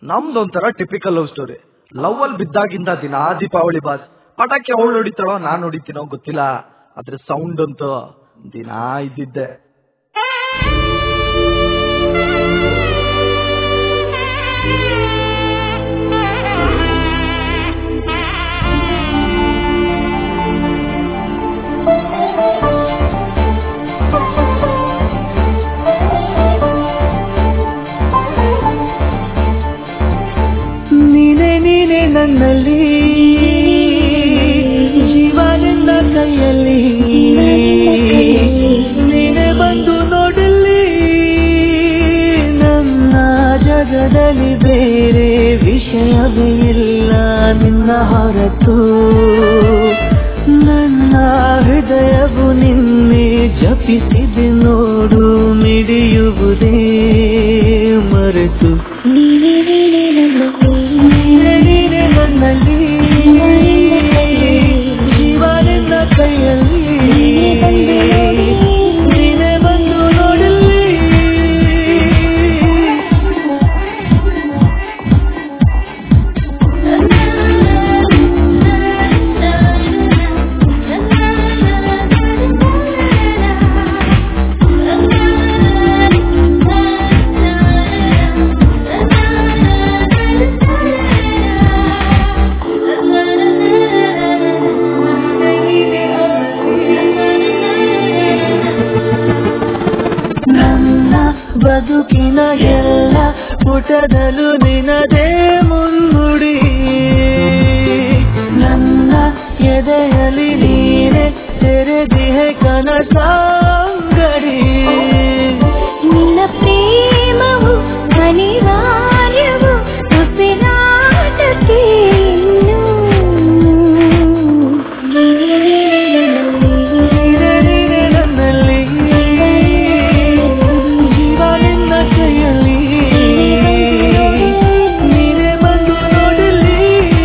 ನಮ್ದೊಂಥರ typical love story love ಅಲ್ಲಿ ಬಿದ್ದಾಗಿಂದ ದಿನಾ ದೀಪಾವಳಿ ಬಾಸ್ ಪಟಾಕಿ ಅವಳು ಹೊಡಿತಾಳೋ ನಾನ್ ಹೊಡಿತೀನೋ ಗೊತ್ತಿಲ್ಲ ಆದ್ರೆ ಸೌಂಡ್ ಅಂತೂ ದಿನಾ ಇದ್ದಿದ್ದೆ ನೀನೆ ನೀನೆ ನನ್ನಲ್ಲಿ ಜೀವ ನಿನ್ನ ಕೈಯಲ್ಲಿ ನೀನೆ ಬಂದು ನೋಡಲಿ ನನ್ನ ಜಗದಲ್ಲಿ ಬೇರೆ ವಿಷಯವೇ ಇಲ್ಲ ನಿನ್ನ ಹೊರತು ನನ್ನ ಹೃದಯವು ನಿನ್ನೆ ಜಪಿಸಿದೆ ನೋಡು ಮಿಡಿಯುವುದೇ ಮರೆತು ನೀನೆ ನೀನೆ ನನ್ನಲ್ಲಿ ಜೀವ ನಿನ್ನ ಕೈಯಲ್ಲಿ ನೀನೆ ಬಂದು ನೋಡಲಿ ನನ್ನ ಬದುಕಿನ ಎಲ್ಲ ಪುಟದಲ್ಲೂ ನಿನದೇ ಮುನ್ನುಡಿ ನನ್ನ ಎದೆಯಲ್ಲಿ ನೀನೆ ತೆರೆದಿಹೆ ಕನಸಾಂಗಡಿ ನಿನ್ನ ಪ್ರೇಮವು ಅನಿವಾರ್ಯವು ಉಸಿರಾಟಕ್ಕೆ ಇನ್ನು. ನೀನೆ ನೀನೆ ನನ್ನಲ್ಲಿ ಜೀವ ನಿನ್ನ ಕೈಯಲ್ಲಿ ನೀನೆ ಬಂದು ನೋಡಲಿ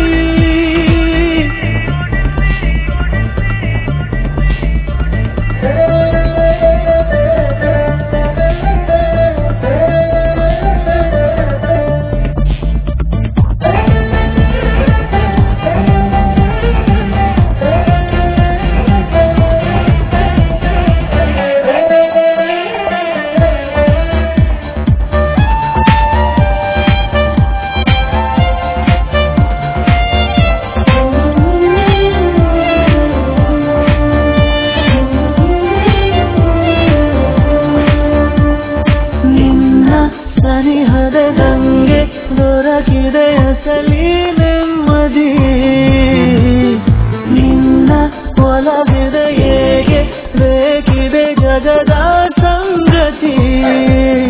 ನಿನ್ನ ಸನಿಹದಂಗೆ ದೊರಕಿದೆ ಅಸಲಿ ನೆಮ್ಮದಿ ನಿನ್ನ ಒಲವಿದೆ ಹೇಗೆ ಬೇಕಿದೆ ಜಗದ ಸಂಗತಿ